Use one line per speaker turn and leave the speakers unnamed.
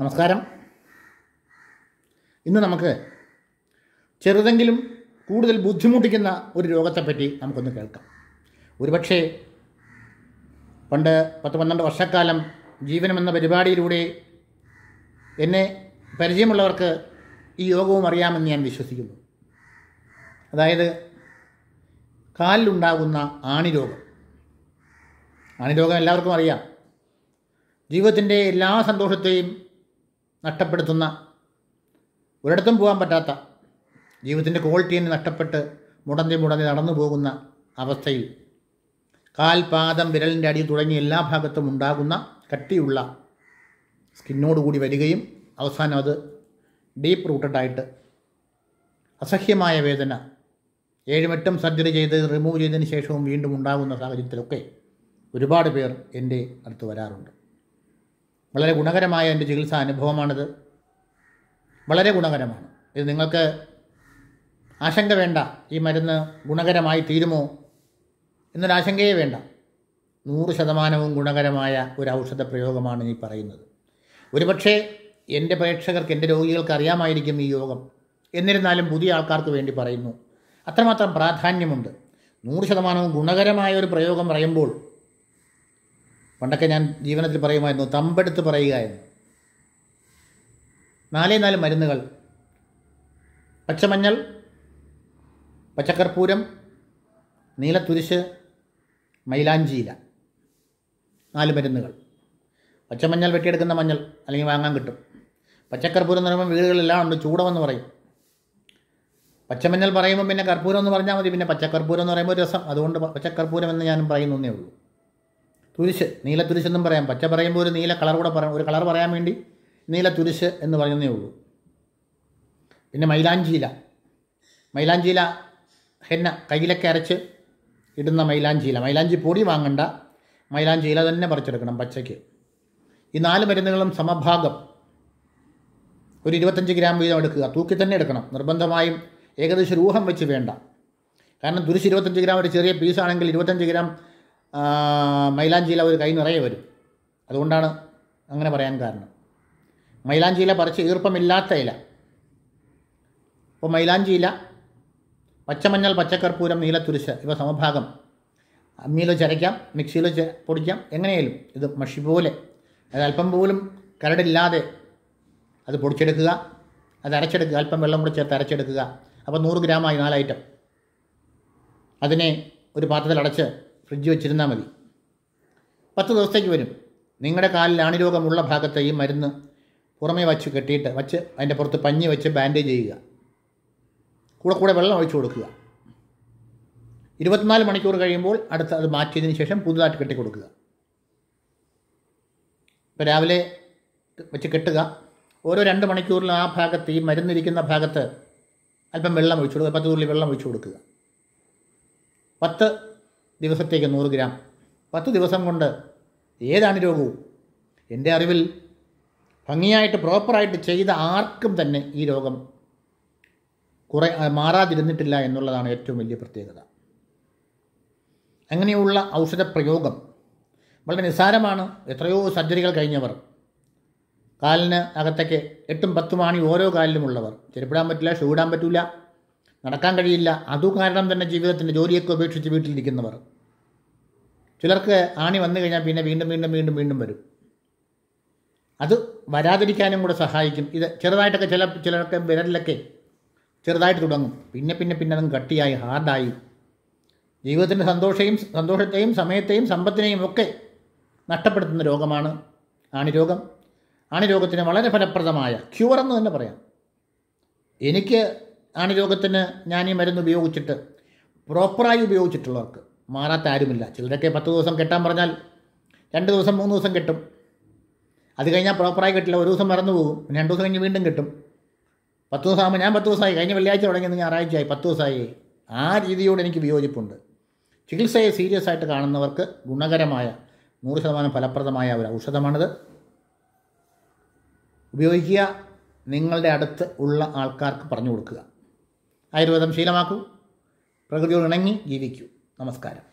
നമസ്കാരം ഇന്ന് നമുക്ക് ചെറുതെങ്കിലും കൂടുതൽ ബുദ്ധിമുട്ടിക്കുന്ന ഒരു രോഗത്തെപ്പറ്റി നമുക്കൊന്ന് കേൾക്കാം ഒരുപക്ഷേ പണ്ട് പത്ത് പന്ത്രണ്ട് വർഷക്കാലം ജീവനം എന്ന പരിപാടിയിലൂടെ എന്നെ പരിചയമുള്ളവർക്ക് ഈ യോഗവും അറിയാമെന്ന് ഞാൻ വിശ്വസിക്കുന്നു അതായത് കാലിലുണ്ടാകുന്ന ആണിരോഗം ആണിരോഗം എല്ലാവർക്കും അറിയാം ജീവിതത്തിൻ്റെ എല്ലാ സന്തോഷത്തെയും നഷ്ടപ്പെടുത്തുന്ന ഒരിടത്തും പോകാൻ പറ്റാത്ത ജീവിതത്തിൻ്റെ ക്വാളിറ്റി തന്നെ നഷ്ടപ്പെട്ട് മുടന്തി മുടന്തി നടന്നു പോകുന്ന അവസ്ഥയിൽ കാൽ പാദം വിരലിൻ്റെ അടി തുടങ്ങി എല്ലാ ഭാഗത്തും ഉണ്ടാകുന്ന കട്ടിയുള്ള സ്കിന്നോടുകൂടി വരികയും അവസാനം അത് ഡീപ്പ് റൂട്ടഡായിട്ട് അസഹ്യമായ വേദന ഏഴുമെട്ടും സർജറി ചെയ്ത് റിമൂവ് ചെയ്തതിന് ശേഷവും വീണ്ടും ഉണ്ടാകുന്ന സാഹചര്യത്തിലൊക്കെ ഒരുപാട് പേർ എൻ്റെ അടുത്ത് വരാറുണ്ട് വളരെ ഗുണകരമായ എൻ്റെ ചികിത്സാ അനുഭവമാണിത് വളരെ ഗുണകരമാണ് ഇത് നിങ്ങൾക്ക് ആശങ്ക വേണ്ട ഈ മരുന്ന് ഗുണകരമായി തീരുമോ എന്നൊരാശങ്കയേ വേണ്ട നൂറ് ശതമാനവും ഗുണകരമായ ഒരു ഔഷധ പ്രയോഗമാണ് ഈ പറയുന്നത് ഒരുപക്ഷേ എൻ്റെ പ്രേക്ഷകർക്ക് എൻ്റെ രോഗികൾക്ക് അറിയാമായിരിക്കും ഈ യോഗം എന്നിരുന്നാലും പുതിയ ആൾക്കാർക്ക് വേണ്ടി പറയുന്നു അത്രമാത്രം പ്രാധാന്യമുണ്ട് നൂറ് ശതമാനവും ഗുണകരമായ ഒരു പ്രയോഗം പറയുമ്പോൾ പണ്ടൊക്കെ ഞാൻ ജീവനത്തിൽ പറയുമായിരുന്നു തമ്പെടുത്ത് പറയുക എന്ന് നാലേ നാല് മരുന്നുകൾ പച്ചമഞ്ഞൾ പച്ചക്കർപ്പൂരം നീലത്തുരിശ് മൈലാഞ്ചിയില നാല് മരുന്നുകൾ പച്ചമഞ്ഞൾ വെട്ടിയെടുക്കുന്ന മഞ്ഞൾ അല്ലെങ്കിൽ വാങ്ങാൻ കിട്ടും പച്ചക്കർപ്പൂരം എന്ന് പറയുമ്പോൾ വീടുകളെല്ലാം ഉണ്ട് ചൂടമെന്ന് പറയും പച്ചമഞ്ഞൾ പറയുമ്പോൾ പിന്നെ കർപ്പൂരം എന്ന് പറഞ്ഞാൽ മതി പിന്നെ പച്ചക്കർപ്പൂരം എന്ന് പറയുമ്പോൾ രസം അതുകൊണ്ട് പച്ചക്കർപ്പൂരം എന്ന് ഞാനും പറയുന്നേ ഉള്ളൂ തുരിശ് നീല തുരിശെന്നും പറയാം പച്ച പറയുമ്പോൾ ഒരു നീല കളർ കൂടെ പറയാം ഒരു കളർ പറയാൻ വേണ്ടി നീല തുരിശ് എന്ന് പറയുന്നേ ഉള്ളൂ പിന്നെ മൈലാഞ്ചിയില മൈലാഞ്ചിയില ഹെന്ന കയ്യിലൊക്കെ അരച്ച് ഇടുന്ന മൈലാഞ്ചിയില മൈലാഞ്ചി പൊടി വാങ്ങണ്ട മൈലാഞ്ചിയില തന്നെ പറിച്ചെടുക്കണം പച്ചയ്ക്ക് ഈ നാല് മരുന്നുകളും സമഭാഗം ഒരു ഇരുപത്തഞ്ച് ഗ്രാം വീതം എടുക്കുക തൂക്കി തന്നെ എടുക്കണം നിർബന്ധമായും ഏകദേശം രൂഹം വെച്ച് വേണ്ട കാരണം തുരിശ് ഇരുപത്തഞ്ച് ഗ്രാം ഒരു ചെറിയ പീസാണെങ്കിൽ ഇരുപത്തഞ്ച് ഗ്രാം മൈലാഞ്ചിയില ഒരു കൈ നിറയെ വരും അതുകൊണ്ടാണ് അങ്ങനെ പറയാൻ കാരണം മൈലാഞ്ചിയില പറിച്ച് ഈർപ്പമില്ലാത്ത ഇല അപ്പോൾ മൈലാഞ്ചിയില പച്ചമഞ്ഞൾ പച്ചക്കർപ്പൂരം നീലത്തുരിശ് ഇവ സമഭാഗം അമ്മിയിൽ ചരയ്ക്കാം മിക്സിയിൽ പൊടിക്കാം എങ്ങനെയായാലും ഇത് മഷി പോലെ അത് അല്പം പോലും കരടില്ലാതെ അത് പൊടിച്ചെടുക്കുക അത് അരച്ചെടുക്കുക അല്പം വെള്ളം കൂടി ചേർത്ത് അരച്ചെടുക്കുക അപ്പോൾ നൂറ് ഗ്രാമായി നാല് ഐറ്റം അതിനെ ഒരു പാത്രത്തിൽ അടച്ച് ഫ്രിഡ്ജ് വെച്ചിരുന്നാൽ മതി പത്ത് ദിവസത്തേക്ക് വരും നിങ്ങളുടെ കാലിൽ ആണിരോഗമുള്ള ഭാഗത്ത് ഈ മരുന്ന് പുറമേ വച്ച് കെട്ടിയിട്ട് വച്ച് അതിൻ്റെ പുറത്ത് പഞ്ഞി വെച്ച് ബാൻഡേജ് ചെയ്യുക കൂടെ കൂടെ വെള്ളം ഒഴിച്ചു കൊടുക്കുക ഇരുപത്തിനാല് മണിക്കൂർ കഴിയുമ്പോൾ അടുത്ത് അത് മാറ്റിയതിന് ശേഷം പുതുതായിട്ട് കെട്ടി കൊടുക്കുക ഇപ്പോൾ രാവിലെ വെച്ച് കെട്ടുക ഓരോ രണ്ട് മണിക്കൂറിലും ആ ഭാഗത്ത് ഈ മരുന്നിരിക്കുന്ന ഭാഗത്ത് അല്പം വെള്ളം ഒഴിച്ചു കൊടുക്കുക പത്ത് തുള്ളി വെള്ളം ഒഴിച്ചു കൊടുക്കുക പത്ത് ദിവസത്തേക്ക് നൂറ് ഗ്രാം പത്ത് ദിവസം കൊണ്ട് ഏതാണ് രോഗവും എൻ്റെ അറിവിൽ ഭംഗിയായിട്ട് പ്രോപ്പറായിട്ട് ചെയ്ത ആർക്കും തന്നെ ഈ രോഗം കുറേ മാറാതിരുന്നിട്ടില്ല എന്നുള്ളതാണ് ഏറ്റവും വലിയ പ്രത്യേകത അങ്ങനെയുള്ള ഔഷധ പ്രയോഗം വളരെ നിസ്സാരമാണ് എത്രയോ സർജറികൾ കഴിഞ്ഞവർ കാലിന് അകത്തേക്ക് എട്ടും പത്തും ആണി ഓരോ കാലിലുമുള്ളവർ ചെരുപ്പിടാൻ പറ്റില്ല ഷൂ ഇടാൻ പറ്റില്ല നടക്കാൻ കഴിയില്ല അതു കാരണം തന്നെ ജീവിതത്തിൻ്റെ ജോലിയൊക്കെ ഉപേക്ഷിച്ച് വീട്ടിലിരിക്കുന്നവർ ചിലർക്ക് ആണി വന്നു കഴിഞ്ഞാൽ പിന്നെ വീണ്ടും വീണ്ടും വീണ്ടും വീണ്ടും വരും അത് വരാതിരിക്കാനും കൂടെ സഹായിക്കും ഇത് ചെറുതായിട്ടൊക്കെ ചില ചിലർക്ക് വിരലിലൊക്കെ ചെറുതായിട്ട് തുടങ്ങും പിന്നെ പിന്നെ പിന്നെ അതും കട്ടിയായി ഹാർഡായി ജീവിതത്തിൻ്റെ സന്തോഷയും സന്തോഷത്തെയും സമയത്തെയും സമ്പത്തിനെയും ഒക്കെ നഷ്ടപ്പെടുത്തുന്ന രോഗമാണ് ആണിരോഗം ആണിരോഗത്തിന് വളരെ ഫലപ്രദമായ ക്യൂർ എന്ന് തന്നെ പറയാം എനിക്ക് ആണിരോഗത്തിന് ഞാൻ ഈ മരുന്ന് ഉപയോഗിച്ചിട്ട് പ്രോപ്പറായി ഉപയോഗിച്ചിട്ടുള്ളവർക്ക് മാറാത്ത ആരുമില്ല ചിലരൊക്കെ പത്ത് ദിവസം കെട്ടാൻ പറഞ്ഞാൽ രണ്ട് ദിവസം മൂന്ന് ദിവസം കെട്ടും അത് കഴിഞ്ഞാൽ പ്രോപ്പറായി കെട്ടില്ല ഒരു ദിവസം മറന്നു പോകും പിന്നെ രണ്ട് ദിവസം കഴിഞ്ഞ് വീണ്ടും കിട്ടും പത്ത് ദിവസമാകുമ്പോൾ ഞാൻ പത്ത് ദിവസമായി കഴിഞ്ഞ വെള്ളിയാഴ്ച തുടങ്ങിയത് ഞായറാഴ്ചയായി പത്ത് ദിവസമായി ആ രീതിയോട് എനിക്ക് വിയോജിപ്പുണ്ട് ചികിത്സയെ സീരിയസ് ആയിട്ട് കാണുന്നവർക്ക് ഗുണകരമായ നൂറ് ശതമാനം ഫലപ്രദമായ ഒരു ഔഷധമാണിത് ഉപയോഗിക്കുക നിങ്ങളുടെ അടുത്ത് ഉള്ള ആൾക്കാർക്ക് പറഞ്ഞു കൊടുക്കുക ആയുർവേദം ശീലമാക്കൂ പ്രകൃതിയോട് ഇണങ്ങി ജീവിക്കൂ നമസ്കാരം